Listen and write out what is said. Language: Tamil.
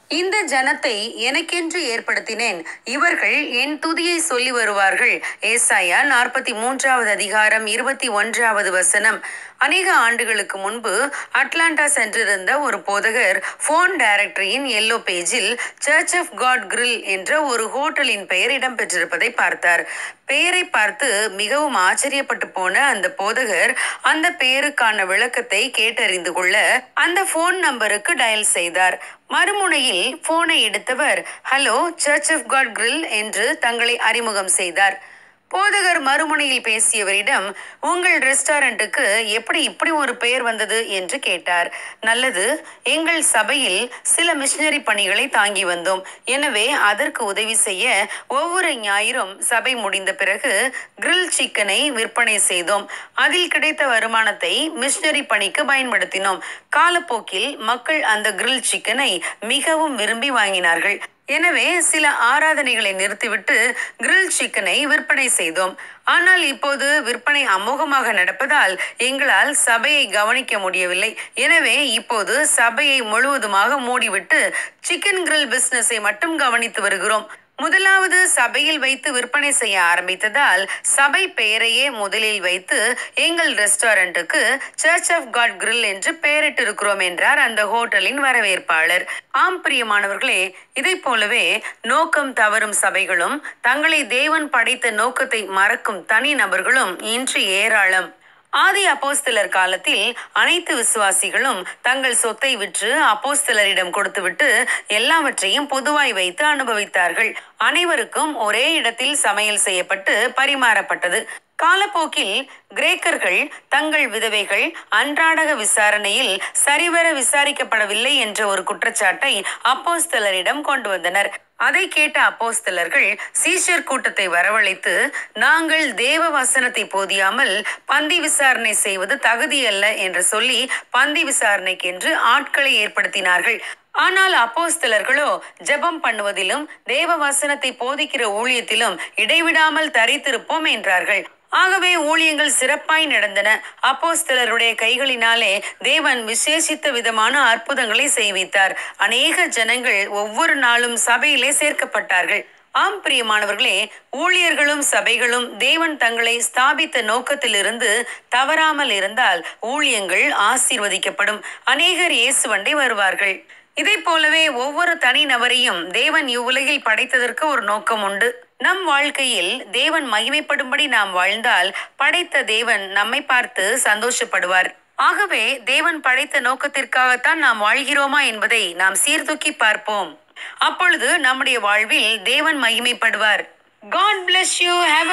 இந்த ஜனத்தை எனக்கென்று ஏற்படுத்தினேன் இவர்கள் என் துதியை சொல்லி வருவார்கள் ஏசாயா நாற்பத்தி மூன்றாவது அதிகாரம் இருபத்தி ஒன்றாவது வசனம் அநேக ஆண்டுகளுக்கு முன்பு அட்லாண்டா சென்றிருந்த ஒரு போதகர் போன் டைரக்டரியின் எல்லோ பேஜில் சர்ச் ஆஃப் காட் கிரில் என்ற ஒரு ஹோட்டலின் பெயர் இடம்பெற்றிருப்பதை பார்த்தார் பெயரை பார்த்து மிகவும் ஆச்சரியப்பட்டு போன அந்த போதகர் அந்த பெயருக்கான விளக்கத்தை கேட்டறிந்து கொள்ள அந்த போன் நம்பருக்கு டயல் செய்தார் மறுமுனையில் போனை எடுத்தவர் hello church of God grill என்று தங்களை அறிமுகம் செய்தார் போதகர் மறுமுனையில் பேசியவரிடம் உங்கள் ரெஸ்டாரண்ட்டுக்கு எப்படி இப்படி ஒரு பெயர் வந்தது என்று கேட்டார் நல்லது எங்கள் சபையில் சில மிஷினரி பணிகளை தாங்கி வந்தோம் எனவே அதற்கு உதவி செய்ய ஒவ்வொரு ஞாயிறும் சபை முடிந்த பிறகு கிரில் சிக்கனை விற்பனை செய்தோம் அதில் கிடைத்த வருமானத்தை மிஷினரி பணிக்கு பயன்படுத்தினோம் காலப்போக்கில் மக்கள் அந்த கிரில் சிக்கனை மிகவும் விரும்பி வாங்கினார்கள் எனவே சில ஆராதனைகளை நிறுத்திவிட்டு கிரில் சிக்கனை விற்பனை செய்தோம் ஆனால் இப்போது விற்பனை அமோகமாக நடப்பதால் எங்களால் சபையை கவனிக்க முடியவில்லை எனவே இப்போது சபையை முழுவதுமாக மூடிவிட்டு சிக்கன் கிரில் பிசினஸை மட்டும் கவனித்து வருகிறோம் முதலாவது சபையில் வைத்து விற்பனை செய்ய ஆரம்பித்ததால் சபை பெயரையே முதலில் வைத்து எங்கள் ரெஸ்டாரண்ட்டுக்கு சர்ச் ஆஃப் காட் கிரில் என்று பெயரிட்டிருக்கிறோம் என்றார் அந்த ஹோட்டலின் வரவேற்பாளர் ஆம் பிரியமானவர்களே இதை போலவே நோக்கம் தவறும் சபைகளும் தங்களை தேவன் படைத்த நோக்கத்தை மறக்கும் தனி நபர்களும் இன்று ஏராளம் ஆதி அப்போஸ்தலர் காலத்தில் அனைத்து விசுவாசிகளும் தங்கள் சொத்தை விற்று அப்போஸ்தலரிடம் கொடுத்துவிட்டு எல்லாவற்றையும் பொதுவாய் வைத்து அனுபவித்தார்கள் அனைவருக்கும் ஒரே இடத்தில் சமையல் செய்யப்பட்டு பரிமாறப்பட்டது காலப்போக்கில் கிரேக்கர்கள் தங்கள் விதவைகள் அன்றாடக விசாரணையில் சரிவர விசாரிக்கப்படவில்லை என்ற ஒரு குற்றச்சாட்டை அப்போஸ்தலரிடம் கொண்டு வந்தனர் அதை கேட்ட அப்போஸ்தலர்கள் சீஷர் கூட்டத்தை வரவழைத்து நாங்கள் தேவ வசனத்தை போதியாமல் பந்தி விசாரணை செய்வது தகுதியல்ல என்று சொல்லி பந்தி விசாரணைக்கென்று ஆட்களை ஏற்படுத்தினார்கள் ஆனால் அப்போஸ்தலர்களோ ஜெபம் பண்ணுவதிலும் தேவ வசனத்தை போதிக்கிற ஊழியத்திலும் இடைவிடாமல் தரித்திருப்போம் என்றார்கள் ஆகவே ஊழியங்கள் சிறப்பாய் நடந்தன அப்போஸ்தலருடைய கைகளினாலே தேவன் விசேஷித்த விதமான அற்புதங்களை செய்வித்தார் அநேக ஜனங்கள் ஒவ்வொரு நாளும் சபையிலே சேர்க்கப்பட்டார்கள் ஆம் பிரியமானவர்களே ஊழியர்களும் சபைகளும் தேவன் தங்களை ஸ்தாபித்த நோக்கத்திலிருந்து தவறாமல் இருந்தால் ஊழியங்கள் ஆசீர்வதிக்கப்படும் அநேகர் இயேசுவண்டை வருவார்கள் இதை போலவே ஒவ்வொரு தனி நபரையும் தேவன் இவ்வுலகில் படைத்ததற்கு ஒரு நோக்கம் உண்டு நம் வாழ்க்கையில் தேவன் மகிமைப்படும்படி நாம் வாழ்ந்தால் படைத்த தேவன் நம்மை பார்த்து சந்தோஷப்படுவார் ஆகவே தேவன் படைத்த நோக்கத்திற்காகத்தான் நாம் வாழ்கிறோமா என்பதை நாம் சீர்தூக்கி பார்ப்போம் அப்பொழுது நம்முடைய வாழ்வில் தேவன் மகிமைப்படுவார் காட் bless யூ have